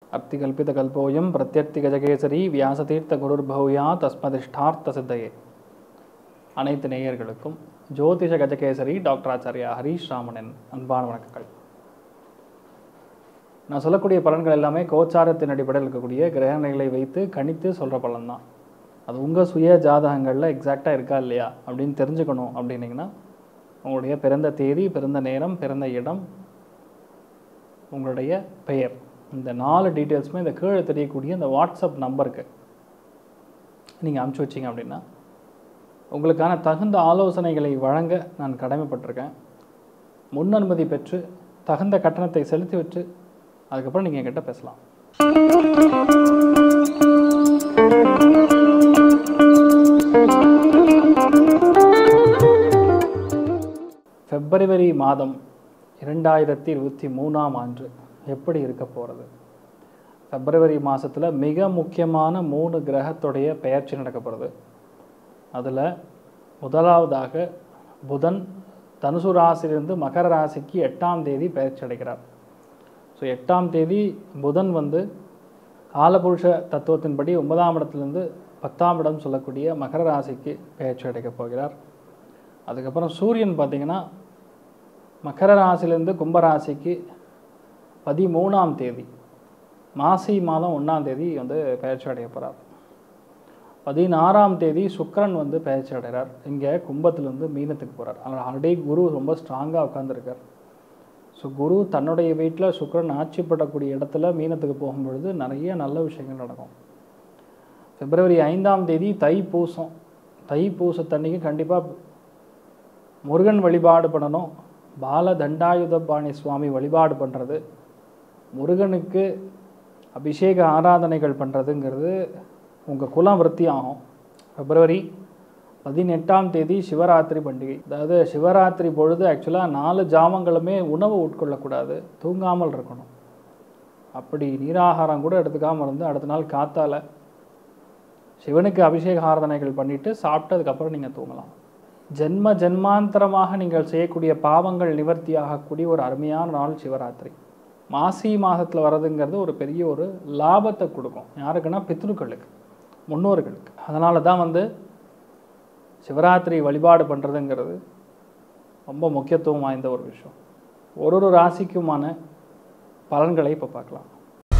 அர்த்திகல்பிதகல்போயம் பிரத்யர்த்திகஜகேசரி வியாசதீர்த்த குருர்பௌயா தஸ்மதிஷ்டார்த்த சித்தையே அனைத்து நேயர்களுக்கும் ஜோதிஷ கஜகேசரி டாக்டர் ஆச்சாரியா ஹரீஷ் ராமனின் அன்பான வணக்கங்கள் நான் சொல்லக்கூடிய பலன்கள் எல்லாமே கோச்சாரத்தின் அடிப்படையில் இருக்கக்கூடிய கிரகணிகளை வைத்து கணித்து சொல்கிற பலன் தான் அது உங்கள் சுய ஜாதகங்களில் எக்ஸாக்டாக இருக்கா இல்லையா அப்படின்னு தெரிஞ்சுக்கணும் அப்படின்னீங்கன்னா உங்களுடைய பிறந்த தேதி பிறந்த நேரம் பிறந்த இடம் உங்களுடைய பெயர் இந்த நாலு டீட்டெயில்ஸுமே இந்த கீழே தெரியக்கூடிய இந்த வாட்ஸ்அப் நம்பருக்கு நீங்கள் அனுப்பிச்சி வச்சிங்க அப்படின்னா உங்களுக்கான தகுந்த ஆலோசனைகளை வழங்க நான் கடமைப்பட்டிருக்கேன் முன் அனுமதி பெற்று தகுந்த கட்டணத்தை செலுத்தி வச்சு அதுக்கப்புறம் நீங்கள் என்கிட்ட பேசலாம் பிப்ரவரி மாதம் இரண்டாயிரத்தி இருபத்தி மூணாம் ஆண்டு எப்படி இருக்க போகிறது பிப்ரவரி மாதத்தில் மிக முக்கியமான மூணு கிரகத்துடைய பெயர்ச்சி நடக்க போகிறது அதில் முதலாவதாக புதன் தனுசு ராசியிலிருந்து மகர ராசிக்கு எட்டாம் தேதி பெயர்ச்சி அடைகிறார் ஸோ எட்டாம் தேதி புதன் வந்து காலபுருஷ தத்துவத்தின்படி ஒன்பதாம் இடத்துலேருந்து பத்தாம் இடம் சொல்லக்கூடிய மகர ராசிக்கு பெயர்ச்சி அடைக்கப் போகிறார் அதுக்கப்புறம் சூரியன் பார்த்திங்கன்னா மகர ராசியிலேருந்து கும்பராசிக்கு பதிமூணாம் தேதி மாசி மாதம் ஒன்றாம் தேதி வந்து பெயர்ச்சி அடைய போகிறார் பதினாறாம் தேதி சுக்கிரன் வந்து பெயர்ச்சி அடைகிறார் இங்கே கும்பத்திலேருந்து மீனத்துக்கு போகிறார் அதனால் ஆல்ரெடி குரு ரொம்ப ஸ்ட்ராங்காக உட்காந்துருக்கார் ஸோ குரு தன்னுடைய வீட்டில் சுக்கிரன் ஆட்சிப்படக்கூடிய இடத்துல மீனத்துக்கு போகும்பொழுது நிறைய நல்ல விஷயங்கள் நடக்கும் பிப்ரவரி ஐந்தாம் தேதி தைப்பூசம் தைப்பூசத்தன்னைக்கு கண்டிப்பாக முருகன் வழிபாடு பண்ணணும் பால தண்டாயுதபாணி சுவாமி வழிபாடு பண்ணுறது முருகனுக்கு அபிஷேக ஆராதனைகள் பண்ணுறதுங்கிறது உங்கள் குலம் விருத்தி ஆகும் பிப்ரவரி பதினெட்டாம் தேதி சிவராத்திரி பண்டிகை அதாவது சிவராத்திரி பொழுது ஆக்சுவலாக நாலு ஜாமங்களுமே உணவு உட்கொள்ளக்கூடாது தூங்காமல் இருக்கணும் அப்படி நீராகாரம் கூட எடுத்துக்காமல் இருந்து அடுத்த நாள் காத்தால சிவனுக்கு அபிஷேக ஆராதனைகள் பண்ணிவிட்டு சாப்பிட்டதுக்கப்புறம் நீங்கள் தூங்கலாம் ஜென்ம ஜென்மாந்தரமாக நீங்கள் செய்யக்கூடிய பாவங்கள் நிவர்த்தி ஆகக்கூடிய ஒரு அருமையான நாள் சிவராத்திரி மாசி மாதத்தில் வர்றதுங்கிறது ஒரு பெரிய ஒரு லாபத்தை கொடுக்கும் யாருக்குன்னா பித்ருக்களுக்கு முன்னோர்களுக்கு அதனால தான் வந்து சிவராத்திரி வழிபாடு பண்ணுறதுங்கிறது ரொம்ப முக்கியத்துவம் வாய்ந்த ஒரு விஷயம் ஒரு ஒரு ராசிக்குமான பலன்களை இப்போ பார்க்கலாம்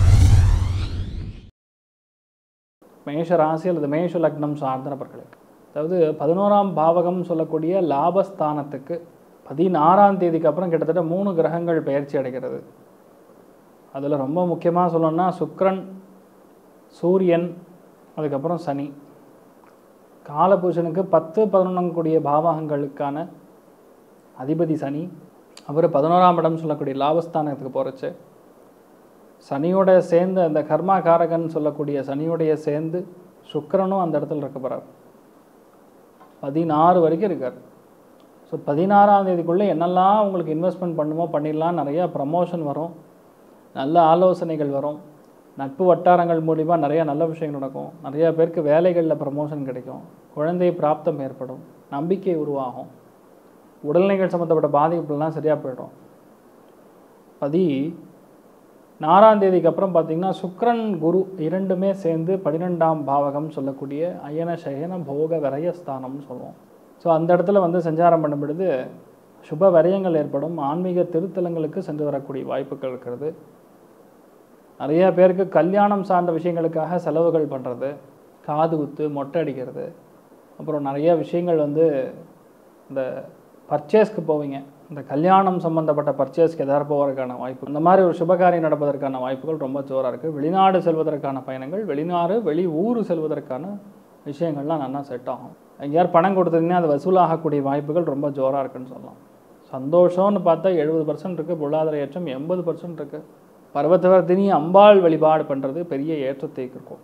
மேஷ ராசி அல்லது மேஷ லக்னம் சார்ந்த நபர்களுக்கு அதாவது பதினோராம் பாவகம் சொல்லக்கூடிய லாபஸ்தானத்துக்கு பதினாறாம் தேதிக்கு அப்புறம் கிட்டத்தட்ட மூணு கிரகங்கள் பயிற்சி அடைகிறது அதில் ரொம்ப முக்கியமாக சொல்லணும்னா சுக்ரன் சூரியன் அதுக்கப்புறம் சனி காலபூஷனுக்கு பத்து பதினொன்றாம் கூடிய பாவகங்களுக்கான அதிபதி சனி அவர் பதினோராம் இடம் சொல்லக்கூடிய லாபஸ்தானத்துக்கு போகிறச்சு சனியோட சேர்ந்து அந்த கர்மா காரகன் சொல்லக்கூடிய சனியோடைய சேர்ந்து சுக்கரனும் அந்த இடத்துல இருக்க போகிறார் பதினாறு வரைக்கும் இருக்கார் ஸோ பதினாறாம் தேதிக்குள்ளே என்னெல்லாம் உங்களுக்கு இன்வெஸ்ட்மெண்ட் பண்ணுமோ பண்ணிடலாம் நிறையா ப்ரமோஷன் வரும் நல்ல ஆலோசனைகள் வரும் நட்பு வட்டாரங்கள் மூலிமா நிறைய நல்ல விஷயங்கள் நடக்கும் நிறையா பேருக்கு வேலைகளில் ப்ரமோஷன் கிடைக்கும் குழந்தை பிராப்தம் ஏற்படும் நம்பிக்கை உருவாகும் உடல்நிலைகள் சம்மந்தப்பட்ட பாதிப்புலாம் சரியாக போயிடும் பதி நாறாம் தேதிக்கு அப்புறம் பார்த்திங்கன்னா சுக்ரன் குரு இரண்டுமே சேர்ந்து பன்னிரெண்டாம் பாவகம் சொல்லக்கூடிய அயன சயன போக விரயஸ்தானம்னு சொல்லுவோம் ஸோ அந்த இடத்துல வந்து சஞ்சாரம் பண்ணும் பொழுது சுப விரயங்கள் ஏற்படும் ஆன்மீக திருத்தலங்களுக்கு சென்று வரக்கூடிய வாய்ப்புகள் இருக்கிறது நிறைய பேருக்கு கல்யாணம் சார்ந்த விஷயங்களுக்காக செலவுகள் பண்ணுறது காது குத்து மொட்டை அடிக்கிறது அப்புறம் நிறைய விஷயங்கள் வந்து இந்த பர்ச்சேஸ்க்கு போவீங்க இந்த கல்யாணம் சம்மந்தப்பட்ட பர்ச்சேஸ்க்கு எதாவது போவதற்கான வாய்ப்பு இந்த மாதிரி ஒரு சுபகாரியம் நடப்பதற்கான வாய்ப்புகள் ரொம்ப ஜோராக இருக்குது வெளிநாடு செல்வதற்கான பயணங்கள் வெளிநாடு வெளி ஊர் செல்வதற்கான விஷயங்கள்லாம் நல்லா செட் ஆகும் எங்கேயார் பணம் கொடுத்தீங்கன்னா அது வசூலாகக்கூடிய வாய்ப்புகள் ரொம்ப ஜோராக இருக்குன்னு சொல்லலாம் சந்தோஷம்னு பார்த்தா எழுபது பர்சன்ட் இருக்குது பொருளாதார ஏற்றம் எண்பது பர்சன்ட் இருக்குது பர்வத்தவர்தினி அம்பாள் வழிபாடு பண்ணுறது பெரிய ஏற்றத்தை இருக்கும்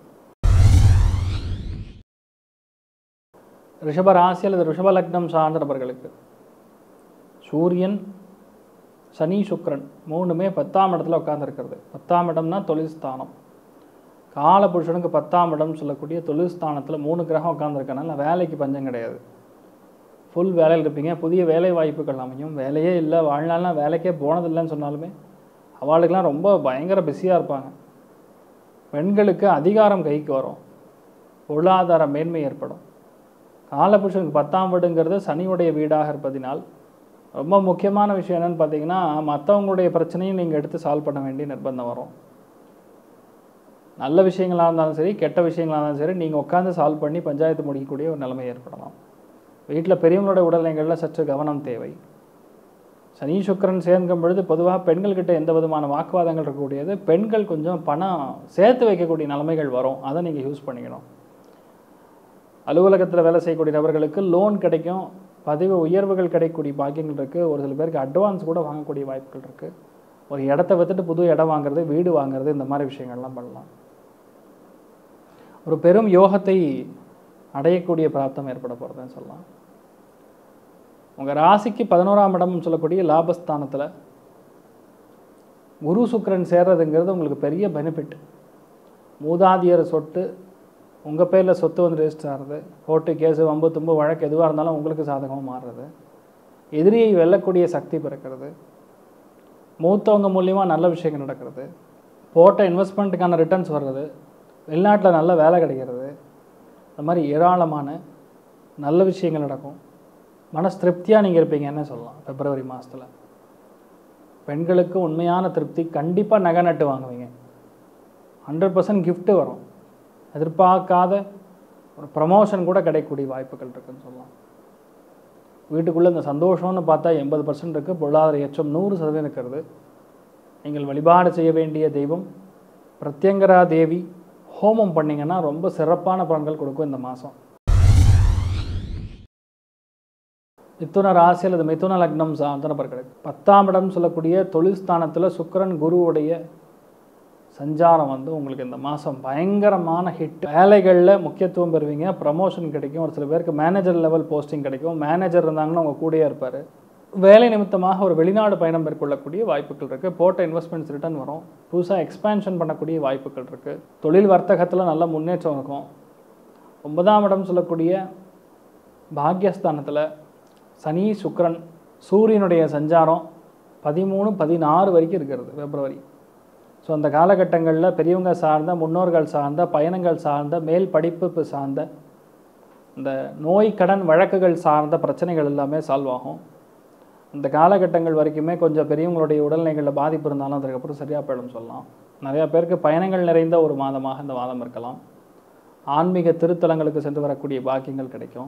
ரிஷப ராசி அல்லது ரிஷப லக்னம் சார்ந்த நபர்களுக்கு சூரியன் சனி சுக்ரன் மூணுமே பத்தாம் இடத்துல உட்காந்துருக்கிறது பத்தாம் இடம்னா தொழில் ஸ்தானம் காலபுருஷனுக்கு பத்தாம் இடம் சொல்லக்கூடிய தொழில் ஸ்தானத்தில் மூணு கிரகம் உட்காந்துருக்கனால வேலைக்கு பஞ்சம் கிடையாது ஃபுல் வேலையில் இருப்பீங்க புதிய வேலை வாய்ப்புகள் அமையும் வேலையே இல்லை வாழ்நாள்லாம் வேலைக்கே போனதில்லைன்னு சொன்னாலுமே அவளுக்கெல்லாம் ரொம்ப பயங்கர பிஸியாக இருப்பாங்க பெண்களுக்கு அதிகாரம் கைக்கு வரும் பொருளாதார மேன்மை ஏற்படும் காலபுருஷனுக்கு பத்தாம் வீடுங்கிறது சனியுடைய வீடாக இருப்பதினால் ரொம்ப முக்கியமான விஷயம் என்னன்னு பார்த்தீங்கன்னா மற்றவங்களுடைய பிரச்சனையும் நீங்கள் எடுத்து சால்வ் பண்ண வேண்டிய நிர்பந்தம் வரும் நல்ல விஷயங்களாக இருந்தாலும் சரி கெட்ட விஷயங்களாக இருந்தாலும் சரி நீங்கள் உட்காந்து சால்வ் பண்ணி பஞ்சாயத்து முடிக்கக்கூடிய ஒரு நிலைமை ஏற்படலாம் வீட்டில் பெரியவங்களோட உடல்நிலைகளில் சற்று கவனம் தேவை சனி சுக்கிரன் சேர்க்கும் பொழுது பொதுவாக பெண்கள்கிட்ட எந்த விதமான வாக்குவாதங்கள் இருக்கக்கூடியது பெண்கள் கொஞ்சம் பணம் சேர்த்து வைக்கக்கூடிய நிலைமைகள் வரும் அதை நீங்கள் யூஸ் பண்ணிக்கணும் அலுவலகத்தில் வேலை செய்யக்கூடிய நபர்களுக்கு லோன் கிடைக்கும் பதிவு உயர்வுகள் கிடைக்கக்கூடிய பாக்கியங்கள் இருக்குது ஒரு சில பேருக்கு அட்வான்ஸ் கூட வாங்கக்கூடிய வாய்ப்புகள் இருக்குது ஒரு இடத்த வித்துட்டு புது இடம் வாங்குறது வீடு வாங்குறது இந்த மாதிரி விஷயங்கள்லாம் பண்ணலாம் ஒரு பெரும் யோகத்தை அடையக்கூடிய பிராப்தம் ஏற்பட போகிறதுன்னு சொல்லலாம் உங்கள் ராசிக்கு பதினோராம் இடம் சொல்லக்கூடிய லாபஸ்தானத்தில் குரு சுக்கிரன் சேர்றதுங்கிறது உங்களுக்கு பெரிய பெனிஃபிட் மூதாதியர் சொத்து உங்கள் பேரில் சொத்து வந்து ரெஜிஸ்டர் ஆகிறது கோர்ட்டு கேஸு வம்பு தும்பு வழக்கு எதுவாக இருந்தாலும் உங்களுக்கு சாதகமாக மாறுறது எதிரியை வெல்லக்கூடிய சக்தி பிறக்கிறது மூத்தவங்க மூலியமாக நல்ல விஷயங்கள் நடக்கிறது போட்ட இன்வெஸ்ட்மெண்ட்டுக்கான ரிட்டர்ன்ஸ் வர்றது வெளிநாட்டில் நல்ல வேலை கிடைக்கிறது இந்த மாதிரி ஏராளமான நல்ல விஷயங்கள் நடக்கும் மனசு திருப்தியாக நீங்கள் இருப்பீங்கன்னு சொல்லலாம் பிப்ரவரி மாதத்தில் பெண்களுக்கு உண்மையான திருப்தி கண்டிப்பாக நகை நட்டு வாங்குவீங்க ஹண்ட்ரட் பர்சன்ட் கிஃப்ட்டு வரும் எதிர்பார்க்காத ஒரு ப்ரமோஷன் கூட கிடைக்கக்கூடிய வாய்ப்புகள் இருக்குன்னு சொல்லலாம் வீட்டுக்குள்ளே இந்த சந்தோஷம்னு பார்த்தா எண்பது பர்சன்ட் இருக்குது பொருளாதார ஏற்றம் நூறு சதவீதம் இருக்கிறது நீங்கள் வழிபாடு செய்ய வேண்டிய தெய்வம் பிரத்யங்கரா தேவி ஹோமம் பண்ணிங்கன்னா ரொம்ப சிறப்பான பலன்கள் கொடுக்கும் இந்த மாதம் மிதுன ராசி அல்லது மிதுன லக்னம் சார்ந்த நபர்களுக்கு பத்தாம் இடம் சொல்லக்கூடிய தொழில் ஸ்தானத்தில் சுக்கிரன் குருவுடைய சஞ்சாரம் வந்து உங்களுக்கு இந்த மாதம் பயங்கரமான ஹிட் வேலைகளில் முக்கியத்துவம் பெறுவீங்க ப்ரமோஷன் கிடைக்கும் ஒரு சில பேருக்கு மேனேஜர் லெவல் போஸ்டிங் கிடைக்கும் மேனேஜர் இருந்தாங்கன்னா உங்கள் கூடயே இருப்பார் வேலை நிமித்தமாக ஒரு வெளிநாடு பயணம் மேற்கொள்ளக்கூடிய வாய்ப்புகள் இருக்குது போட்ட இன்வெஸ்ட்மெண்ட்ஸ் ரிட்டர்ன் வரும் புதுசாக எக்ஸ்பேன்ஷன் பண்ணக்கூடிய வாய்ப்புகள் இருக்குது தொழில் வர்த்தகத்தில் நல்ல முன்னேற்றம் இருக்கும் ஒன்பதாம் இடம் சொல்லக்கூடிய பாக்யஸ்தானத்தில் சனி சுக்கிரன் சூரியனுடைய சஞ்சாரம் பதிமூணு பதினாறு வரைக்கும் இருக்கிறது பிப்ரவரி ஸோ அந்த காலகட்டங்களில் பெரியவங்க சார்ந்த முன்னோர்கள் சார்ந்த பயணங்கள் சார்ந்த மேல் படிப்பு சார்ந்த இந்த நோய் கடன் வழக்குகள் சார்ந்த பிரச்சனைகள் எல்லாமே சால்வ் ஆகும் இந்த காலகட்டங்கள் வரைக்குமே கொஞ்சம் பெரியவங்களுடைய உடல்நிலைகளில் பாதிப்பு இருந்தாலும் அதுக்கப்புறம் சரியாக போயிடும் சொல்லலாம் நிறையா பேருக்கு பயணங்கள் நிறைந்த ஒரு மாதமாக இந்த மாதம் இருக்கலாம் ஆன்மீக திருத்தலங்களுக்கு சென்று வரக்கூடிய பாக்கியங்கள் கிடைக்கும்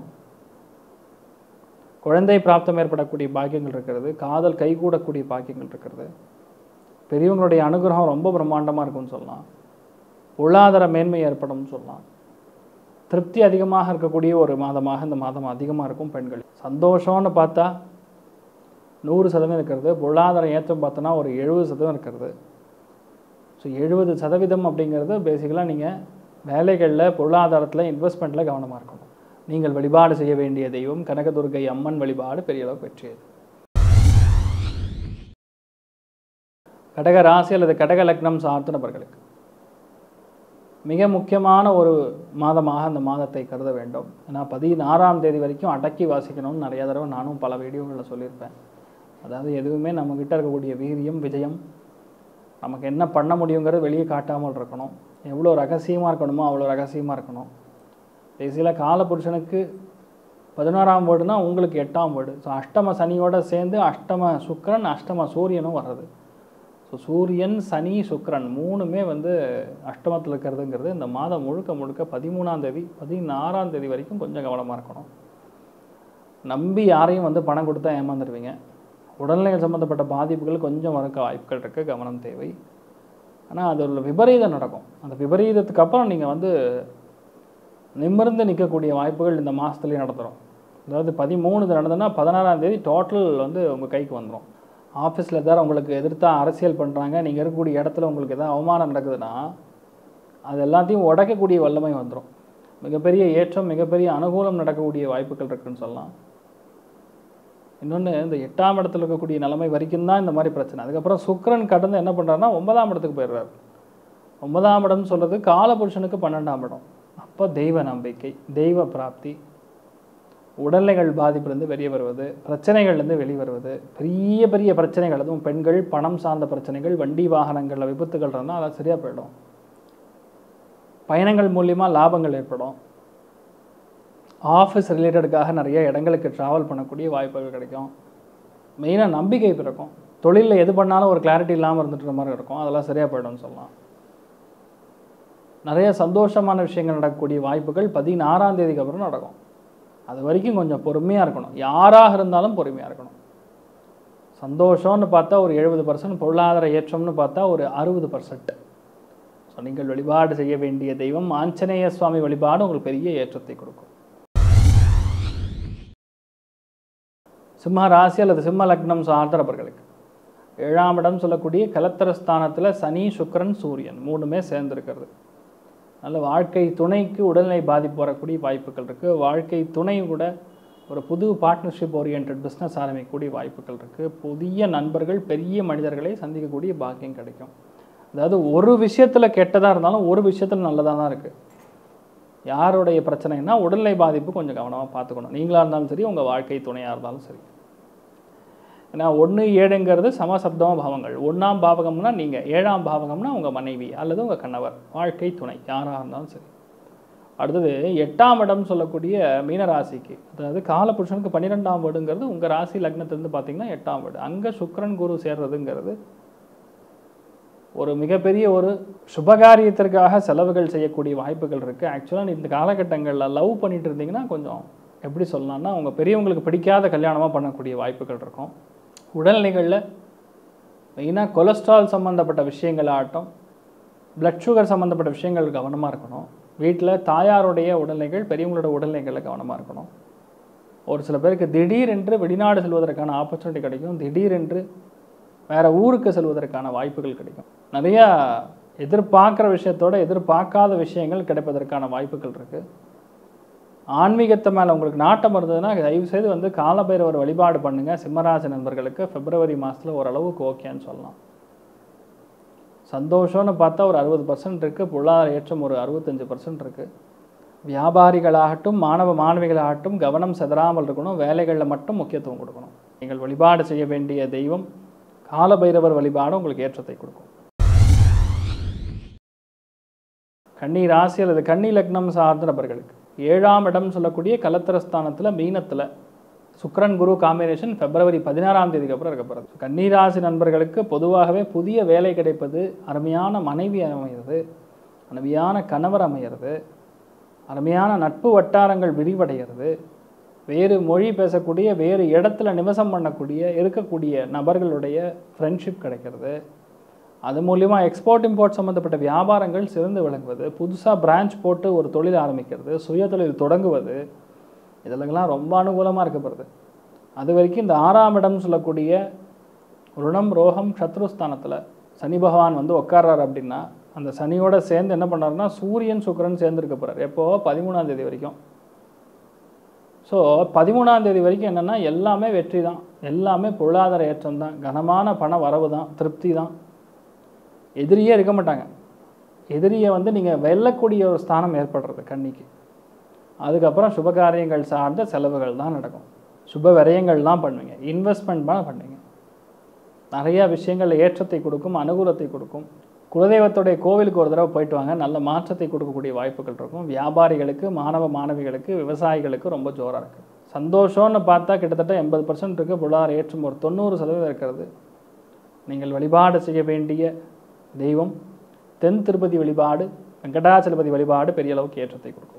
குழந்தை பிராப்தம் ஏற்படக்கூடிய பாக்கியங்கள் இருக்கிறது காதல் கைகூடக்கூடிய பாக்கியங்கள் இருக்கிறது பெரியவங்களுடைய அனுகிரகம் ரொம்ப பிரம்மாண்டமாக இருக்கும்னு சொல்லலாம் பொருளாதார மேன்மை ஏற்படும்னு சொல்லலாம் திருப்தி அதிகமாக இருக்கக்கூடிய ஒரு மாதமாக இந்த மாதம் அதிகமாக இருக்கும் பெண்கள் சந்தோஷம்னு பார்த்தா நூறு சதவீதம் இருக்கிறது பொருளாதார ஏற்றம் பார்த்தோன்னா ஒரு எழுபது சதவீதம் இருக்கிறது ஸோ எழுபது சதவீதம் அப்படிங்கிறது பேசிக்கலாக நீங்கள் வேலைகளில் பொருளாதாரத்தில் இன்வெஸ்ட்மெண்ட்டில் கவனமாக இருக்கணும் நீங்கள் வழிபாடு செய்ய வேண்டிய தெய்வம் கனகதுர்கை அம்மன் வழிபாடு பெரிய அளவு பெற்றியது கடக ராசி அல்லது கடக லக்னம் சார்ந்த நபர்களுக்கு மிக முக்கியமான ஒரு மாதமாக அந்த மாதத்தை கருத வேண்டும் ஏன்னா பதினாறாம் தேதி வரைக்கும் அடக்கி வாசிக்கணும்னு நிறைய தடவை நானும் பல வீடியோகளில் சொல்லியிருப்பேன் அதாவது எதுவுமே நம்மக்கிட்ட இருக்கக்கூடிய வீரியம் விஜயம் நமக்கு என்ன பண்ண முடியுங்கிறது வெளியே காட்டாமல் இருக்கணும் எவ்வளோ ரகசியமாக இருக்கணுமோ அவ்வளோ ரகசியமாக இருக்கணும் பேசியில் காலபுருஷனுக்கு பதினோராம் வீடுனா உங்களுக்கு எட்டாம் வீடு ஸோ அஷ்டம சனியோட சேர்ந்து அஷ்டம சுக்கிரன் அஷ்டம சூரியனும் வர்றது ஸோ சூரியன் சனி சுக்கிரன் மூணுமே வந்து அஷ்டமத்தில் இருக்கிறதுங்கிறது இந்த மாதம் முழுக்க முழுக்க பதிமூணாம் தேதி பதினாறாம் தேதி வரைக்கும் கொஞ்சம் கவனமாக இருக்கணும் நம்பி யாரையும் வந்து பணம் கொடுத்தா ஏமாந்துடுவீங்க உடல்நிலை சம்மந்தப்பட்ட பாதிப்புகள் கொஞ்சம் வரக்க வாய்ப்புகள் இருக்குது கவனம் தேவை ஆனால் அது ஒரு விபரீதம் நடக்கும் அந்த விபரீதத்துக்கு அப்புறம் நீங்கள் வந்து நிமிர்ந்து நிற்கக்கூடிய வாய்ப்புகள் இந்த மாதத்துலேயே நடந்துடும் அதாவது பதிமூணு நடந்ததுன்னா பதினாறாம் தேதி டோட்டல் வந்து உங்கள் கைக்கு வந்துடும் ஆஃபீஸில் ஏதாவது உங்களுக்கு எதிர்த்தா அரசியல் பண்ணுறாங்க நீங்கள் இருக்கக்கூடிய இடத்துல உங்களுக்கு எதாவது அவமானம் நடக்குதுன்னா அது எல்லாத்தையும் உடைக்கக்கூடிய வல்லமை வந்துடும் மிகப்பெரிய ஏற்றம் மிகப்பெரிய அனுகூலம் நடக்கக்கூடிய வாய்ப்புகள் இருக்குன்னு சொல்லலாம் இன்னொன்று இந்த எட்டாம் இடத்துல இருக்கக்கூடிய நிலைமை வரைக்கும் தான் இந்த மாதிரி பிரச்சனை அதுக்கப்புறம் சுக்கிரன் கடந்து என்ன பண்ணுறாருன்னா ஒன்பதாம் இடத்துக்கு போயிடுறாரு ஒன்பதாம் இடம்னு சொல்கிறது காலபுருஷனுக்கு பன்னெண்டாம் இடம் அப்போ தெய்வ நம்பிக்கை தெய்வ பிராப்தி உடல்நிலைகள் பாதிப்புலேருந்து வெளியே வருவது பிரச்சனைகள்லேருந்து வெளியே வருவது பெரிய பெரிய பிரச்சனைகள் அதுவும் பெண்கள் பணம் சார்ந்த பிரச்சனைகள் வண்டி வாகனங்களில் விபத்துகள் இருந்தால் அதெல்லாம் சரியாக போயிடும் பயணங்கள் மூலியமாக லாபங்கள் ஏற்படும் ஆஃபீஸ் ரிலேட்டடுக்காக நிறைய இடங்களுக்கு ட்ராவல் பண்ணக்கூடிய வாய்ப்புகள் கிடைக்கும் மெயினாக நம்பிக்கை பிறக்கும் தொழிலில் எது பண்ணாலும் ஒரு கிளாரிட்டி இல்லாமல் இருந்துட்டு மாதிரி இருக்கும் அதெல்லாம் சரியாக போய்டும்னு சொல்லலாம் நிறைய சந்தோஷமான விஷயங்கள் நடக்கக்கூடிய வாய்ப்புகள் பதினாறாம் தேதிக்கு அப்புறம் நடக்கும் அது வரைக்கும் கொஞ்சம் பொறுமையாக இருக்கணும் யாராக இருந்தாலும் பொறுமையாக இருக்கணும் சந்தோஷம்னு பார்த்தா ஒரு எழுபது பர்சன்ட் பொருளாதார ஏற்றம்னு பார்த்தா ஒரு அறுபது பர்சன்ட் ஸோ நீங்கள் வழிபாடு செய்ய வேண்டிய தெய்வம் ஆஞ்சநேய சுவாமி வழிபாடு உங்களுக்கு பெரிய ஏற்றத்தை கொடுக்கும் சிம்ம ராசி அல்லது சிம்ம லக்னம் சார்ந்தவர்களுக்கு ஏழாம் இடம் சொல்லக்கூடிய கலத்திரஸ்தானத்தில் சனி சுக்கிரன் சூரியன் மூணுமே சேர்ந்துருக்கிறது நல்ல வாழ்க்கை துணைக்கு உடல்நிலை பாதிப்பு வரக்கூடிய வாய்ப்புகள் இருக்குது வாழ்க்கை துணை கூட ஒரு புது பார்ட்னர்ஷிப் ஓரியன்ட் பிஸ்னஸ் ஆரம்பிக்கக்கூடிய வாய்ப்புகள் இருக்குது புதிய நண்பர்கள் பெரிய மனிதர்களை சந்திக்கக்கூடிய பாக்கியம் கிடைக்கும் அதாவது ஒரு விஷயத்தில் கெட்டதாக இருந்தாலும் ஒரு விஷயத்தில் நல்லதாக தான் இருக்குது யாருடைய பிரச்சனைனா உடல்நிலை பாதிப்பு கொஞ்சம் கவனமாக பார்த்துக்கணும் நீங்களாக இருந்தாலும் சரி உங்கள் வாழ்க்கை துணையாக இருந்தாலும் சரி ஏன்னா ஒன்று ஏழுங்கிறது சமசப்தம பாவங்கள் ஒன்றாம் பாவகம்னா நீங்கள் ஏழாம் பாவகம்னா உங்கள் மனைவி அல்லது உங்கள் கணவர் வாழ்க்கை துணை யாராக இருந்தாலும் சரி அடுத்தது எட்டாம் இடம் சொல்லக்கூடிய மீனராசிக்கு அதாவது காலபுருஷனுக்கு பன்னிரெண்டாம் வீடுங்கிறது உங்கள் ராசி லக்னத்திலேருந்து பார்த்தீங்கன்னா எட்டாம் வீடு அங்கே சுக்கிரன் குரு சேர்றதுங்கிறது ஒரு மிகப்பெரிய ஒரு சுபகாரியத்திற்காக செலவுகள் செய்யக்கூடிய வாய்ப்புகள் இருக்குது ஆக்சுவலாக இந்த காலகட்டங்களில் லவ் பண்ணிட்டு இருந்தீங்கன்னா கொஞ்சம் எப்படி சொல்லலாம்னா அவங்க பெரியவங்களுக்கு பிடிக்காத கல்யாணமாக பண்ணக்கூடிய வாய்ப்புகள் இருக்கும் உடல்நிலைகளில் மெயினாக கொலஸ்ட்ரால் சம்மந்தப்பட்ட விஷயங்கள் ஆகட்டும் பிளட் சுகர் சம்மந்தப்பட்ட விஷயங்கள் கவனமாக இருக்கணும் வீட்டில் தாயாருடைய உடல்நிலைகள் பெரியவங்களோட உடல்நிலைகளில் கவனமாக இருக்கணும் ஒரு சில பேருக்கு திடீரென்று வெளிநாடு செல்வதற்கான ஆப்பர்ச்சுனிட்டி கிடைக்கும் திடீரென்று வேறு ஊருக்கு செல்வதற்கான வாய்ப்புகள் கிடைக்கும் நிறையா எதிர்பார்க்குற விஷயத்தோட எதிர்பார்க்காத விஷயங்கள் கிடைப்பதற்கான வாய்ப்புகள் இருக்குது ஆன்மீகத்தை மேலே உங்களுக்கு நாட்டம் இருந்ததுன்னா தயவுசெய்து வந்து காலபைரவர் வழிபாடு பண்ணுங்கள் சிம்மராசி நண்பர்களுக்கு பிப்ரவரி மாதத்தில் ஓரளவுக்கு ஓகேன்னு சொல்லலாம் சந்தோஷம்னு பார்த்தா ஒரு அறுபது பர்சன்ட் இருக்குது பொருளாதார ஏற்றம் ஒரு அறுபத்தஞ்சு பர்சன்ட் இருக்குது வியாபாரிகளாகட்டும் மாணவ மாணவிகளாகட்டும் கவனம் செதறாமல் இருக்கணும் வேலைகளில் மட்டும் முக்கியத்துவம் கொடுக்கணும் நீங்கள் வழிபாடு செய்ய வேண்டிய தெய்வம் காலபைரவர் வழிபாடு உங்களுக்கு ஏற்றத்தை கொடுக்கும் கன்னி ராசி அல்லது கன்னி லக்னம் சார்ந்த நபர்களுக்கு ஏழாம் இடம் சொல்லக்கூடிய கலத்திரஸ்தானத்தில் மீனத்தில் சுக்கிரன் குரு காம்பினேஷன் பிப்ரவரி பதினாறாம் தேதிக்கு அப்புறம் இருக்க போகிறது கன்னிராசி நண்பர்களுக்கு பொதுவாகவே புதிய வேலை கிடைப்பது அருமையான மனைவி அமைகிறது அருமையான கணவர் அமைகிறது அருமையான நட்பு வட்டாரங்கள் விரிவடைகிறது வேறு மொழி பேசக்கூடிய வேறு இடத்துல நிவசம் பண்ணக்கூடிய இருக்கக்கூடிய நபர்களுடைய ஃப்ரெண்ட்ஷிப் கிடைக்கிறது அது மூலிமா எக்ஸ்போர்ட் இம்போர்ட் சம்மந்தப்பட்ட வியாபாரங்கள் சிறந்து விளங்குவது புதுசாக பிரான்ச் போட்டு ஒரு தொழில் ஆரம்பிக்கிறது சுய தொழில் தொடங்குவது இதெல்லாம் ரொம்ப அனுகூலமாக இருக்கப்படுது அது வரைக்கும் இந்த ஆறாம் இடம் சொல்லக்கூடிய ருணம் ரோகம் சத்ருஸ்தானத்தில் சனி பகவான் வந்து உட்கார்றாரு அப்படின்னா அந்த சனியோட சேர்ந்து என்ன பண்ணாருன்னா சூரியன் சுக்கிரன் சேர்ந்துருக்க போகிறார் எப்போ பதிமூணாம் தேதி வரைக்கும் ஸோ பதிமூணாம் தேதி வரைக்கும் என்னென்னா எல்லாமே வெற்றி தான் எல்லாமே பொருளாதார ஏற்றம் தான் கனமான பண வரவு தான் திருப்தி தான் எதிரியே இருக்க மாட்டாங்க எதிரியை வந்து நீங்கள் வெல்லக்கூடிய ஒரு ஸ்தானம் ஏற்படுறது கன்னிக்கு அதுக்கப்புறம் சுபகாரியங்கள் சார்ந்த செலவுகள் தான் நடக்கும் சுப விரயங்கள் தான் பண்ணுவீங்க இன்வெஸ்ட்மெண்ட் தான் பண்ணுவீங்க நிறையா விஷயங்கள் ஏற்றத்தை கொடுக்கும் அனுகூலத்தை கொடுக்கும் குலதெய்வத்துடைய கோவிலுக்கு ஒரு தடவை போயிட்டு வாங்க நல்ல மாற்றத்தை கொடுக்கக்கூடிய வாய்ப்புகள் இருக்கும் வியாபாரிகளுக்கு மாணவ மாணவிகளுக்கு விவசாயிகளுக்கு ரொம்ப ஜோராக இருக்குது சந்தோஷம்னு பார்த்தா கிட்டத்தட்ட எண்பது பர்சன்ட் இருக்குது பொருளாதார ஏற்றம் ஒரு தொண்ணூறு சதவீதம் இருக்கிறது நீங்கள் வழிபாடு செய்ய வேண்டிய தெய்வம் தென் திருப்பதி வழிபாடு வெங்கடாச்சலபதி வழிபாடு பெரிய அளவுக்கு ஏற்றத்தை கொடுக்கும்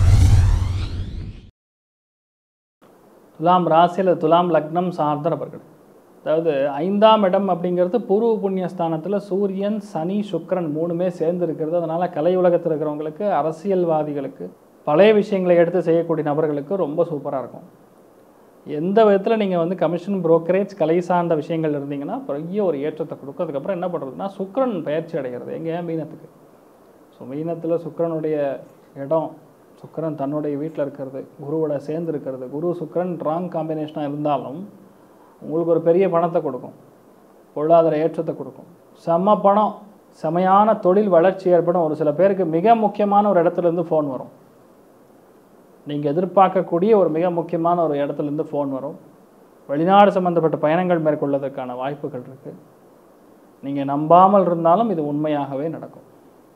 துலாம் ராசி அல்லது துலாம் லக்னம் சார்ந்த நபர்கள் அதாவது ஐந்தாம் இடம் அப்படிங்கிறது பூர்வ புண்ணிய ஸ்தானத்தில் சூரியன் சனி சுக்கிரன் மூணுமே சேர்ந்து இருக்கிறது அதனால் கலை உலகத்தில் இருக்கிறவங்களுக்கு அரசியல்வாதிகளுக்கு பழைய விஷயங்களை எடுத்து செய்யக்கூடிய நபர்களுக்கு ரொம்ப சூப்பராக இருக்கும் எந்த விதத்தில் நீங்கள் வந்து கமிஷன் புரோக்கரேஜ் கலை சார்ந்த விஷயங்கள் இருந்தீங்கன்னா பெரிய ஒரு ஏற்றத்தை கொடுக்கும் அதுக்கப்புறம் என்ன பண்ணுறதுன்னா சுக்கிரன் பயிற்சி அடைகிறது எங்கே மீனத்துக்கு ஸோ மீனத்தில் சுக்கிரனுடைய இடம் சுக்கிரன் தன்னுடைய வீட்டில் இருக்கிறது குருவோட சேர்ந்து இருக்கிறது குரு சுக்கிரன் ராங் காம்பினேஷனாக இருந்தாலும் உங்களுக்கு ஒரு பெரிய பணத்தை கொடுக்கும் பொருளாதார ஏற்றத்தை கொடுக்கும் செம்ம பணம் செமையான தொழில் வளர்ச்சி ஏற்படும் ஒரு சில பேருக்கு மிக முக்கியமான ஒரு இடத்துலேருந்து ஃபோன் வரும் நீங்கள் எதிர்பார்க்கக்கூடிய ஒரு மிக முக்கியமான ஒரு இடத்துலேருந்து ஃபோன் வரும் வெளிநாடு சம்மந்தப்பட்ட பயணங்கள் மேற்கொள்வதற்கான வாய்ப்புகள் இருக்குது நீங்கள் நம்பாமல் இருந்தாலும் இது உண்மையாகவே நடக்கும்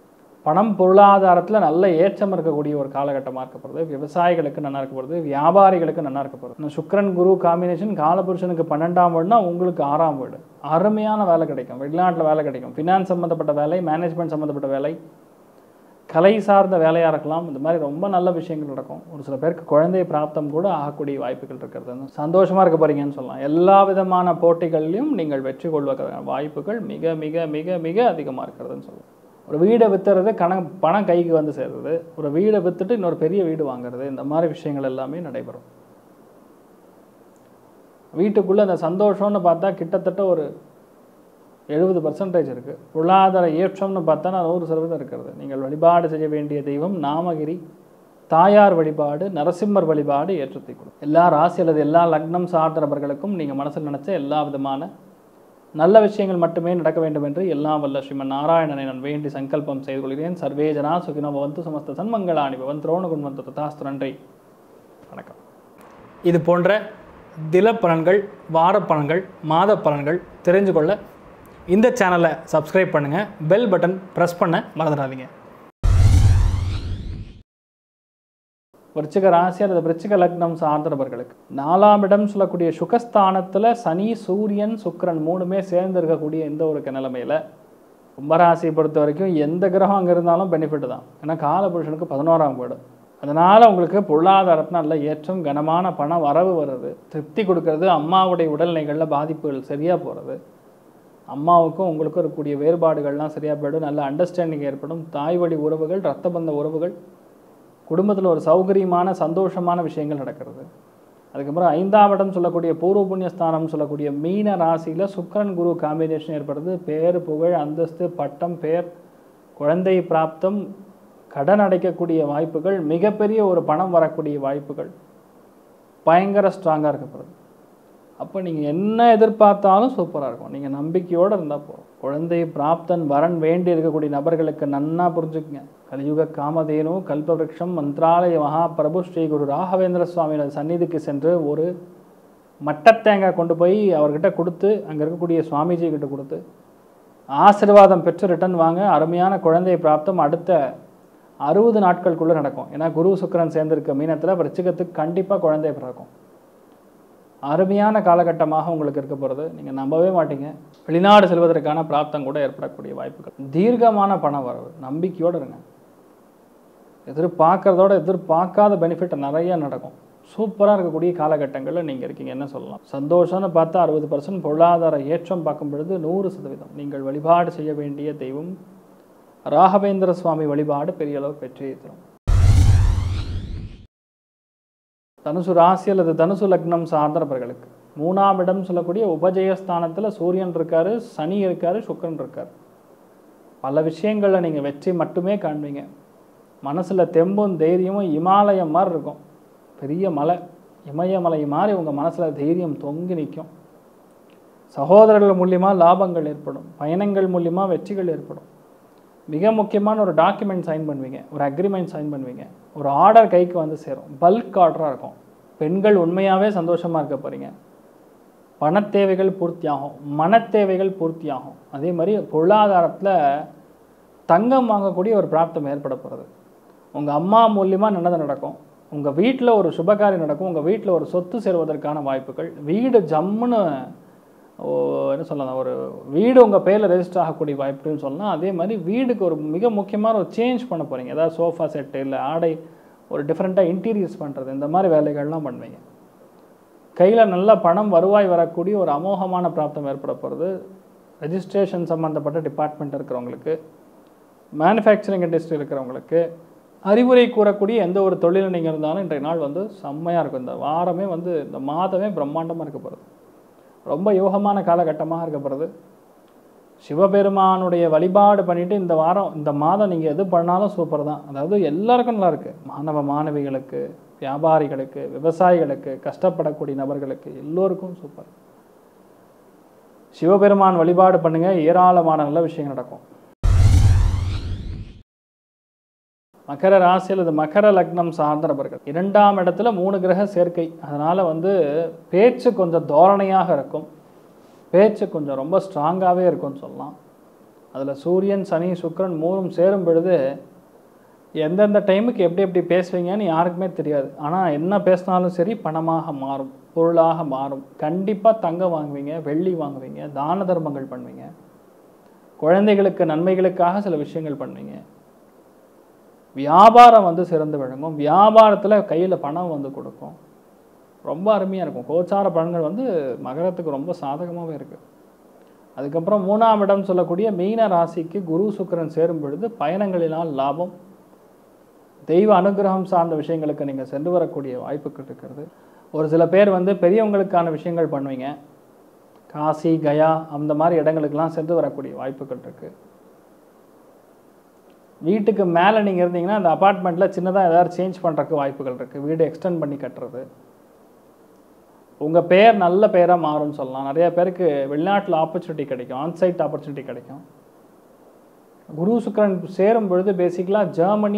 பணம் பொருளாதாரத்தில் நல்ல ஏற்றம் இருக்கக்கூடிய ஒரு காலகட்டமாக இருக்கப்படுது விவசாயிகளுக்கு நல்லா இருக்கப்படுது வியாபாரிகளுக்கு நல்லா இருக்கப்படுது இன்னும் சுக்கிரன் குரு காம்பினேஷன் காலபுருஷனுக்கு பன்னெண்டாம் வீடுனா உங்களுக்கு ஆறாம் வீடு அருமையான வேலை கிடைக்கும் வெளிநாட்டில் வேலை கிடைக்கும் ஃபினான்ஸ் சம்மந்தப்பட்ட வேலை மேனேஜ்மெண்ட் சம்மந்தப்பட்ட வேலை கலை சார்ந்த வேலையாக இருக்கலாம் இந்த மாதிரி ரொம்ப நல்ல விஷயங்கள் நடக்கும் ஒரு சில பேருக்கு குழந்தை பிராப்தம் கூட ஆகக்கூடிய வாய்ப்புகள் இருக்கிறது சந்தோஷமாக இருக்க போறீங்கன்னு சொல்லலாம் எல்லா விதமான போட்டிகள்லையும் நீங்கள் வெற்றி கொள்வதற்கான வாய்ப்புகள் மிக மிக மிக மிக அதிகமாக இருக்கிறதுன்னு சொல்லலாம் ஒரு வீடை வித்துறது கண பணம் கைக்கு வந்து சேர்றது ஒரு வீடை வித்துட்டு இன்னொரு பெரிய வீடு வாங்குறது இந்த மாதிரி விஷயங்கள் எல்லாமே நடைபெறும் வீட்டுக்குள்ளே அந்த சந்தோஷம்னு பார்த்தா கிட்டத்தட்ட ஒரு எழுபது பர்சன்டேஜ் இருக்குது பொருளாதார ஏற்றம்னு பார்த்தா நூறு சதவீதம் இருக்கிறது நீங்கள் வழிபாடு செய்ய வேண்டிய தெய்வம் நாமகிரி தாயார் வழிபாடு நரசிம்மர் வழிபாடு ஏற்றத்தை கொடுக்கும் எல்லா ராசி அல்லது எல்லா லக்னம் சார்ந்த நபர்களுக்கும் நீங்கள் மனசில் நினச்ச எல்லா விதமான நல்ல விஷயங்கள் மட்டுமே நடக்க வேண்டும் என்று எல்லாம் வல்ல ஸ்ரீமன் நாராயணனை நான் வேண்டி சங்கல்பம் செய்து கொள்கிறேன் சர்வே ஜனா சுகினோ பவந்து சமஸ்த சன்மங்களாணி பவன் திரோண குண்வந்த ததாஸ்து நன்றி வணக்கம் இது போன்ற தில பலன்கள் வார பலன்கள் மாத பலன்கள் தெரிஞ்சு கொள்ள இந்த சேனலை சப்ஸ்கிரைப் பண்ணுங்கள் பெல் பட்டன் ப்ரெஸ் பண்ண மறந்துடாதீங்க விருச்சிக ராசி அல்லது விருச்சிக லக்னம் சார்ந்த நபர்களுக்கு நாலாம் இடம் சொல்லக்கூடிய சுகஸ்தானத்தில் சனி சூரியன் சுக்கிரன் மூணுமே சேர்ந்து இருக்கக்கூடிய இந்த ஒரு நிலைமையில் கும்பராசியை பொறுத்த வரைக்கும் எந்த கிரகம் அங்கே இருந்தாலும் பெனிஃபிட் தான் ஏன்னா காலபுருஷனுக்கு பதினோராம் வீடு அதனால் உங்களுக்கு பொருளாதாரத்தில் நல்ல ஏற்றம் கனமான பணம் வரவு வருது திருப்தி கொடுக்கறது அம்மாவுடைய உடல்நிலைகளில் பாதிப்புகள் சரியாக போகிறது அம்மாவுக்கும் உங்களுக்கும் இருக்கக்கூடிய வேறுபாடுகள்லாம் சரியாக போயிடும் நல்ல அண்டர்ஸ்டாண்டிங் ஏற்படும் தாய் வழி உறவுகள் ரத்த பந்த உறவுகள் குடும்பத்தில் ஒரு சௌகரியமான சந்தோஷமான விஷயங்கள் நடக்கிறது அதுக்கப்புறம் ஐந்தாம் இடம் சொல்லக்கூடிய பூர்வ புண்ணியஸ்தானம் சொல்லக்கூடிய மீன ராசியில் சுக்கிரன் குரு காம்பினேஷன் ஏற்படுது பேர் புகழ் அந்தஸ்து பட்டம் பேர் குழந்தை பிராப்தம் கடன் அடைக்கக்கூடிய வாய்ப்புகள் மிகப்பெரிய ஒரு பணம் வரக்கூடிய வாய்ப்புகள் பயங்கர ஸ்ட்ராங்காக இருக்கப்படுது அப்போ நீங்கள் என்ன எதிர்பார்த்தாலும் சூப்பராக இருக்கும் நீங்கள் நம்பிக்கையோடு இருந்தால் போதும் குழந்தை பிராப்தன் வரன் வேண்டி இருக்கக்கூடிய நபர்களுக்கு நன்னா புரிஞ்சுக்குங்க கலியுக காமதேனு கல்பவருஷம் மந்த்ராலய மகாபிரபு ஸ்ரீ குரு ராகவேந்திர சுவாமியோட சந்நிதிக்கு சென்று ஒரு மட்டத்தேங்காய் கொண்டு போய் அவர்கிட்ட கொடுத்து அங்கே இருக்கக்கூடிய சுவாமிஜி கிட்ட கொடுத்து ஆசீர்வாதம் பெற்று ரிட்டன் வாங்க அருமையான குழந்தை பிராப்தம் அடுத்த அறுபது நாட்களுக்குள்ளே நடக்கும் ஏன்னா குரு சுக்கரன் சேர்ந்திருக்க மீனத்தில் விருச்சிகத்துக்கு கண்டிப்பாக குழந்தை பிறக்கும் அருமையான காலகட்டமாக உங்களுக்கு இருக்க போகிறது நீங்கள் நம்பவே மாட்டீங்க வெளிநாடு செல்வதற்கான பிராப்தம் கூட ஏற்படக்கூடிய வாய்ப்புகள் தீர்க்கமான பணம் வரவு நம்பிக்கையோடு இருங்க எதிர்பார்க்கறதோட எதிர்பார்க்காத பெனிஃபிட் நிறைய நடக்கும் சூப்பராக இருக்கக்கூடிய காலகட்டங்களில் நீங்கள் இருக்கீங்க என்ன சொல்லலாம் சந்தோஷம்னு பார்த்தா அறுபது பர்சன்ட் பொருளாதார ஏற்றம் பார்க்கும் பொழுது நூறு சதவீதம் நீங்கள் வழிபாடு செய்ய வேண்டிய தெய்வம் ராகவேந்திர சுவாமி வழிபாடு பெரிய அளவு வெற்றியை தரும் தனுசு ராசி அல்லது தனுசு லக்னம் சார்ந்த நபர்களுக்கு மூணாம் இடம் சொல்லக்கூடிய உபஜயஸ்தானத்தில் சூரியன் இருக்காரு சனி இருக்காரு சுக்கரன் இருக்கார் பல விஷயங்களில் நீங்கள் வெற்றி மட்டுமே காண்பீங்க மனசில் தெம்பும் தைரியமும் இமாலயம் மாதிரி இருக்கும் பெரிய மலை இமயமலை மாதிரி உங்கள் மனசில் தைரியம் தொங்கி நிற்கும் சகோதரர்கள் மூலியமாக லாபங்கள் ஏற்படும் பயணங்கள் மூலியமாக வெற்றிகள் ஏற்படும் மிக முக்கியமான ஒரு டாக்குமெண்ட் சைன் பண்ணுவீங்க ஒரு அக்ரிமெண்ட் சைன் பண்ணுவீங்க ஒரு ஆர்டர் கைக்கு வந்து சேரும் பல்க் ஆர்டராக இருக்கும் பெண்கள் உண்மையாகவே சந்தோஷமாக இருக்க போகிறீங்க பணத்தேவைகள் பூர்த்தியாகும் மனத்தேவைகள் பூர்த்தியாகும் அதே மாதிரி பொருளாதாரத்தில் தங்கம் வாங்கக்கூடிய ஒரு பிராப்தம் ஏற்பட போகிறது உங்கள் அம்மா மூலியமாக நல்லது நடக்கும் உங்கள் வீட்டில் ஒரு சுபகாரியம் நடக்கும் உங்கள் வீட்டில் ஒரு சொத்து சேருவதற்கான வாய்ப்புகள் வீடு ஜம்முன்னு ஓ, என்ன சொல்லலாம் ஒரு வீடு உங்கள் பேரில் ரெஜிஸ்டர் ஆகக்கூடிய வாய்ப்புன்னு சொல்லலாம் அதே மாதிரி வீடுக்கு ஒரு மிக முக்கியமான ஒரு சேஞ்ச் பண்ண போகிறீங்க ஏதாவது சோஃபா செட்டு இல்லை ஆடை ஒரு டிஃப்ரெண்ட்டாக இன்டீரியர்ஸ் பண்ணுறது இந்த மாதிரி வேலைகள்லாம் பண்ணுவீங்க கையில் நல்ல பணம் வருவாய் வரக்கூடிய ஒரு அமோகமான பிராப்தம் ஏற்பட போகிறது ரெஜிஸ்ட்ரேஷன் சம்மந்தப்பட்ட டிபார்ட்மெண்ட் இருக்கிறவங்களுக்கு மேனுஃபேக்சரிங் இண்டஸ்ட்ரி இருக்கிறவங்களுக்கு அறிவுரை கூறக்கூடிய எந்த ஒரு தொழில் நீங்கள் இருந்தாலும் இன்றைய நாள் வந்து செம்மையாக இருக்கும் இந்த வாரமே வந்து இந்த மாதமே பிரம்மாண்டமாக இருக்க போகிறது ரொம்ப யோகமான காலகட்டமாக இருக்கப்படுறது சிவபெருமானுடைய வழிபாடு பண்ணிட்டு இந்த வாரம் இந்த மாதம் நீங்கள் எது பண்ணாலும் சூப்பர் தான் அதாவது எல்லாருக்கும் நல்லா இருக்கு மாணவ மாணவிகளுக்கு வியாபாரிகளுக்கு விவசாயிகளுக்கு கஷ்டப்படக்கூடிய நபர்களுக்கு எல்லோருக்கும் சூப்பர் சிவபெருமான் வழிபாடு பண்ணுங்க ஏராளமான நல்ல விஷயங்கள் நடக்கும் மகர ராசி அல்லது மகர லக்னம் சார்ந்த நபர்கள் இரண்டாம் இடத்துல மூணு கிரக சேர்க்கை அதனால் வந்து பேச்சு கொஞ்சம் தோரணையாக இருக்கும் பேச்சு கொஞ்சம் ரொம்ப ஸ்ட்ராங்காகவே இருக்கும்னு சொல்லலாம் அதில் சூரியன் சனி சுக்கிரன் மூணும் சேரும் பொழுது எந்தெந்த டைமுக்கு எப்படி எப்படி பேசுவீங்கன்னு யாருக்குமே தெரியாது ஆனால் என்ன பேசினாலும் சரி பணமாக மாறும் பொருளாக மாறும் கண்டிப்பாக தங்கம் வாங்குவீங்க வெள்ளி வாங்குவீங்க தான தர்மங்கள் பண்ணுவீங்க குழந்தைகளுக்கு நன்மைகளுக்காக சில விஷயங்கள் பண்ணுவீங்க வியாபாரம் வந்து சிறந்து விளங்கும் வியாபாரத்தில் கையில் பணம் வந்து கொடுக்கும் ரொம்ப அருமையாக இருக்கும் கோச்சார பலன்கள் வந்து மகரத்துக்கு ரொம்ப சாதகமாகவே இருக்குது அதுக்கப்புறம் மூணாம் இடம் சொல்லக்கூடிய மீன ராசிக்கு குரு சுக்கிரன் சேரும் பொழுது பயணங்களினால் லாபம் தெய்வ அனுகிரகம் சார்ந்த விஷயங்களுக்கு நீங்கள் சென்று வரக்கூடிய வாய்ப்புகள் இருக்கிறது ஒரு சில பேர் வந்து பெரியவங்களுக்கான விஷயங்கள் பண்ணுவீங்க காசி கயா அந்த மாதிரி இடங்களுக்கெல்லாம் சென்று வரக்கூடிய வாய்ப்புகள் இருக்குது வீட்டுக்கு மேலே நீங்கள் இருந்தீங்கன்னா அந்த அப்பார்ட்மெண்ட்டில் சின்னதாக ஏதாவது சேஞ்ச் பண்ணுறதுக்கு வாய்ப்புகள் இருக்குது வீடு எக்ஸ்டெண்ட் பண்ணி கட்டுறது உங்கள் பேர் நல்ல பேராக மாறும்னு சொல்லலாம் நிறைய பேருக்கு வெளிநாட்டில் ஆப்பர்ச்சுனிட்டி கிடைக்கும் ஆன்சைட் ஆப்பர்ச்சுனிட்டி கிடைக்கும் குரு சுக்கிரன் சேரும் பொழுது பேசிக்கலாக ஜெர்மனி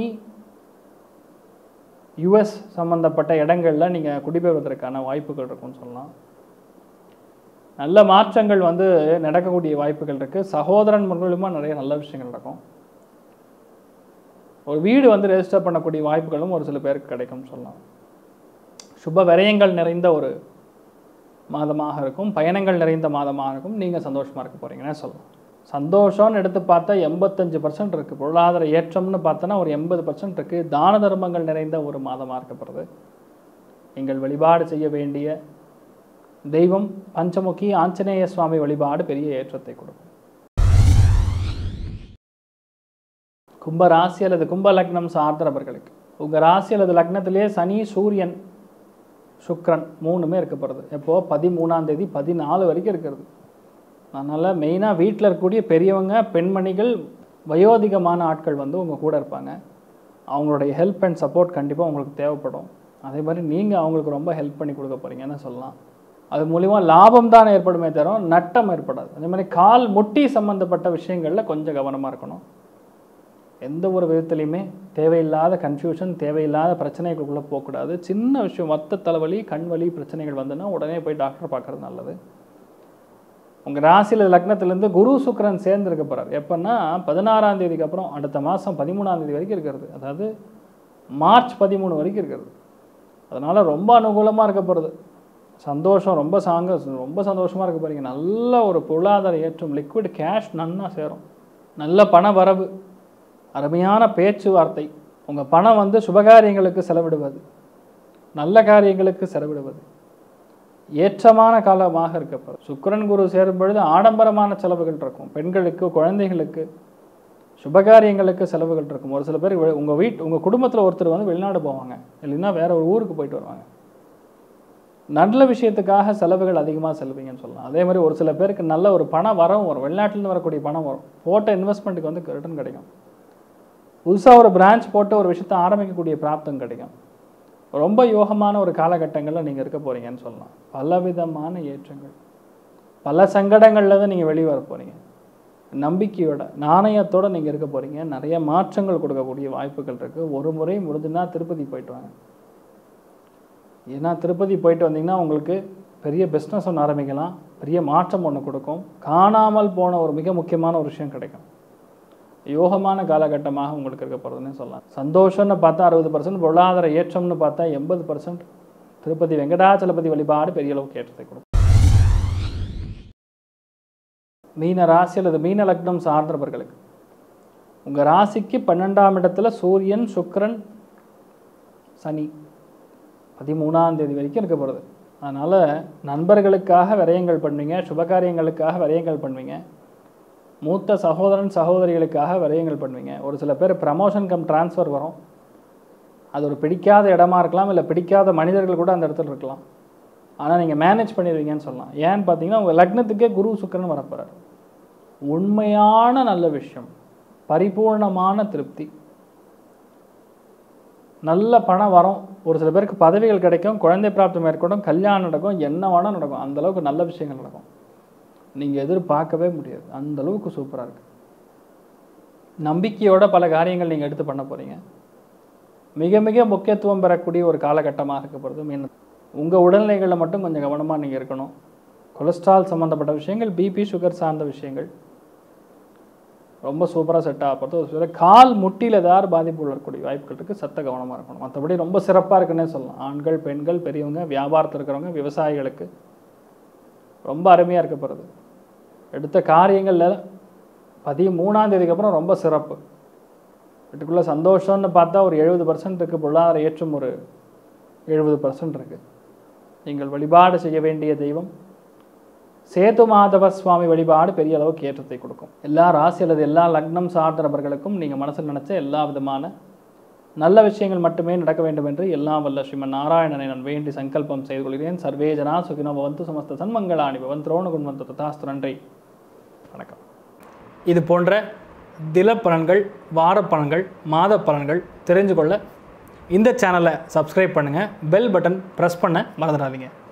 யுஎஸ் சம்மந்தப்பட்ட இடங்களில் நீங்கள் குடிபெயர்வதற்கான வாய்ப்புகள் இருக்கும்னு சொல்லலாம் நல்ல மாற்றங்கள் வந்து நடக்கக்கூடிய வாய்ப்புகள் இருக்குது சகோதரன் மூலமா நிறைய நல்ல விஷயங்கள் நடக்கும் ஒரு வீடு வந்து ரெஜிஸ்டர் பண்ணக்கூடிய வாய்ப்புகளும் ஒரு சில பேருக்கு கிடைக்கும்னு சொல்லலாம் சுப விரயங்கள் நிறைந்த ஒரு மாதமாக இருக்கும் பயணங்கள் நிறைந்த மாதமாக இருக்கும் நீங்கள் சந்தோஷமாக இருக்க போகிறீங்கன்னு சொல்லலாம் சந்தோஷம்னு எடுத்து பார்த்தா எண்பத்தஞ்சு பர்சன்ட் இருக்குது பொருளாதார ஏற்றம்னு பார்த்தோன்னா ஒரு எண்பது பர்சன்ட் இருக்குது தான தர்மங்கள் நிறைந்த ஒரு மாதமாக இருக்கப்படுது நீங்கள் வழிபாடு செய்ய வேண்டிய தெய்வம் பஞ்சமுகி ஆஞ்சநேய சுவாமி வழிபாடு பெரிய ஏற்றத்தை கொடுக்கும் கும்ப ராசி அல்லது கும்ப லக்னம் சார்ந்தவர்களுக்கு உங்கள் ராசி அல்லது லக்னத்திலேயே சனி சூரியன் சுக்ரன் மூணுமே இருக்கப்படுது எப்போது பதிமூணாம் தேதி பதினாலு வரைக்கும் இருக்கிறது அதனால் மெயினாக வீட்டில் இருக்கக்கூடிய பெரியவங்க பெண்மணிகள் வயோதிகமான ஆட்கள் வந்து உங்கள் கூட இருப்பாங்க அவங்களுடைய ஹெல்ப் அண்ட் சப்போர்ட் கண்டிப்பாக உங்களுக்கு தேவைப்படும் அதே மாதிரி நீங்கள் அவங்களுக்கு ரொம்ப ஹெல்ப் பண்ணி கொடுக்க போகிறீங்கன்னு சொல்லலாம் அது மூலிமா லாபம் தான் ஏற்படுமே தவிர நட்டம் ஏற்படாது அதே மாதிரி கால் முட்டி சம்மந்தப்பட்ட விஷயங்களில் கொஞ்சம் கவனமாக இருக்கணும் எந்த ஒரு விதத்துலையுமே தேவையில்லாத கன்ஃபியூஷன் தேவையில்லாத பிரச்சனைகளுக்குள்ளே போகக்கூடாது சின்ன விஷயம் மொத்த தலைவலி கண் வலி பிரச்சனைகள் வந்துன்னா உடனே போய் டாக்டர் பார்க்குறது நல்லது உங்கள் ராசியில் லக்னத்திலேருந்து குரு சுக்கிரன் சேர்ந்து இருக்க போகிறார் எப்போன்னா பதினாறாம் தேதிக்கு அப்புறம் அடுத்த மாதம் பதிமூணாம் தேதி வரைக்கும் இருக்கிறது அதாவது மார்ச் பதிமூணு வரைக்கும் இருக்கிறது அதனால் ரொம்ப அனுகூலமாக இருக்க போகிறது சந்தோஷம் ரொம்ப சாங்க ரொம்ப சந்தோஷமாக இருக்க போகிறீங்க நல்ல ஒரு பொருளாதார ஏற்றம் லிக்விட் கேஷ் நன்னா சேரும் நல்ல பண வரவு அருமையான பேச்சுவார்த்தை உங்கள் பணம் வந்து சுபகாரியங்களுக்கு செலவிடுவது நல்ல காரியங்களுக்கு செலவிடுவது ஏற்றமான காலமாக இருக்கப்படும் சுக்கிரன் குரு சேரும் பொழுது ஆடம்பரமான செலவுகள் இருக்கும் பெண்களுக்கு குழந்தைகளுக்கு சுபகாரியங்களுக்கு செலவுகள் இருக்கும் ஒரு சில பேர் உங்கள் வீட் உங்கள் குடும்பத்தில் ஒருத்தர் வந்து வெளிநாடு போவாங்க இல்லைன்னா வேற ஒரு ஊருக்கு போயிட்டு வருவாங்க நல்ல விஷயத்துக்காக செலவுகள் அதிகமாக செலவிங்கன்னு சொல்லலாம் அதே மாதிரி ஒரு சில பேருக்கு நல்ல ஒரு பணம் வரவும் வரும் வெளிநாட்டிலேருந்து வரக்கூடிய பணம் வரும் போட்ட இன்வெஸ்ட்மெண்ட்டுக்கு வந்து ரிட்டர்ன் கிடைக்கும் புதுசாக ஒரு பிரான்ச் போட்டு ஒரு விஷயத்தை ஆரம்பிக்கக்கூடிய பிராப்தம் கிடைக்கும் ரொம்ப யோகமான ஒரு காலகட்டங்களில் நீங்கள் இருக்க போகிறீங்கன்னு சொல்லலாம் பலவிதமான ஏற்றங்கள் பல சங்கடங்களில் தான் நீங்கள் வெளியே வர போகிறீங்க நம்பிக்கையோட நாணயத்தோடு நீங்கள் இருக்க போகிறீங்க நிறைய மாற்றங்கள் கொடுக்கக்கூடிய வாய்ப்புகள் இருக்குது ஒரு முறை முடிஞ்சுன்னா திருப்பதி போயிட்டு வாங்க ஏன்னா திருப்பதி போயிட்டு வந்தீங்கன்னா உங்களுக்கு பெரிய பிஸ்னஸ் ஒன்று ஆரம்பிக்கலாம் பெரிய மாற்றம் ஒன்று கொடுக்கும் காணாமல் போன ஒரு மிக முக்கியமான ஒரு விஷயம் கிடைக்கும் யோகமான காலகட்டமாக உங்களுக்கு இருக்க போகிறதுன்னு சொல்லலாம் சந்தோஷம்னு பார்த்தா அறுபது பர்சன்ட் பொருளாதார ஏற்றம்னு பார்த்தா எண்பது பர்சன்ட் திருப்பதி வெங்கடாச்சலபதி வழிபாடு பெரிய அளவுக்கு ஏற்றத்தை கொடுக்கும் மீன ராசி அல்லது மீன லக்னம் சார்ந்தவர்களுக்கு உங்கள் ராசிக்கு பன்னெண்டாம் இடத்துல சூரியன் சுக்கிரன் சனி பதிமூணாம் தேதி வரைக்கும் இருக்க போகிறது அதனால் நண்பர்களுக்காக விரயங்கள் பண்ணுவீங்க சுபகாரியங்களுக்காக விரயங்கள் பண்ணுவீங்க மூத்த சகோதரன் சகோதரிகளுக்காக விரயங்கள் பண்ணுவீங்க ஒரு சில பேர் ப்ரமோஷன் கம் ட்ரான்ஸ்ஃபர் வரும் அது ஒரு பிடிக்காத இடமா இருக்கலாம் இல்லை பிடிக்காத மனிதர்கள் கூட அந்த இடத்துல இருக்கலாம் ஆனால் நீங்கள் மேனேஜ் பண்ணிடுவீங்கன்னு சொல்லலாம் ஏன்னு பார்த்தீங்கன்னா உங்கள் லக்னத்துக்கே குரு சுக்கரன் வரப்போகிறார் உண்மையான நல்ல விஷயம் பரிபூர்ணமான திருப்தி நல்ல பணம் வரும் ஒரு சில பேருக்கு பதவிகள் கிடைக்கும் குழந்தை பிராப்தம் மேற்கொண்டும் கல்யாணம் நடக்கும் என்ன வேணால் நடக்கும் அந்த அளவுக்கு நல்ல விஷயங்கள் நடக்கும் நீங்கள் எதிர்பார்க்கவே முடியாது அந்த அளவுக்கு சூப்பராக இருக்குது நம்பிக்கையோட பல காரியங்கள் நீங்கள் எடுத்து பண்ண போகிறீங்க மிக மிக முக்கியத்துவம் பெறக்கூடிய ஒரு காலகட்டமாக இருக்க போகிறது மீன் உங்கள் உடல்நிலைகளில் மட்டும் கொஞ்சம் கவனமாக நீங்கள் இருக்கணும் கொலஸ்ட்ரால் சம்மந்தப்பட்ட விஷயங்கள் பிபி சுகர் சார்ந்த விஷயங்கள் ரொம்ப சூப்பராக செட் ஆக போகிறது ஒரு சில கால் முட்டியில் ஏதாவது பாதிப்பு வரக்கூடிய வாய்ப்புகள் இருக்குது சத்த கவனமாக இருக்கணும் மற்றபடி ரொம்ப சிறப்பாக இருக்குன்னே சொல்லலாம் ஆண்கள் பெண்கள் பெரியவங்க வியாபாரத்தில் இருக்கிறவங்க விவசாயிகளுக்கு ரொம்ப அருமையாக இருக்க போகிறது எடுத்த காரியங்களில் பதிமூணாம் தேதிக்கு அப்புறம் ரொம்ப சிறப்பு வீட்டுக்குள்ளே சந்தோஷம்னு பார்த்தா ஒரு எழுபது பர்சன்ட் இருக்குது பொருளாதார ஏற்றம் ஒரு எழுபது பர்சன்ட் இருக்குது நீங்கள் வழிபாடு செய்ய வேண்டிய தெய்வம் சேது மாதவ சுவாமி வழிபாடு பெரிய அளவுக்கு ஏற்றத்தை கொடுக்கும் எல்லா ராசி அல்லது எல்லா லக்னம் சார்ந்த நபர்களுக்கும் நீங்கள் மனசில் நினச்ச எல்லா விதமான நல்ல விஷயங்கள் மட்டுமே நடக்க வேண்டும் என்று எல்லாம் வல்ல ஸ்ரீமன் நாராயணனை நான் வேண்டி சங்கல்பம் செய்து கொள்கிறேன் சர்வே ஜனா சுகினோ பவந்து சமஸ்த சன்மங்களாணி பவன் திரோண குண்வந்த ததாஸ்து நன்றி வணக்கம் இது போன்ற தில பலன்கள் வார பலன்கள் மாத பலன்கள் தெரிஞ்சு கொள்ள இந்த சேனலை சப்ஸ்கிரைப் பண்ணுங்கள் பெல் பட்டன் ப்ரெஸ் பண்ண மறந்துடாதீங்க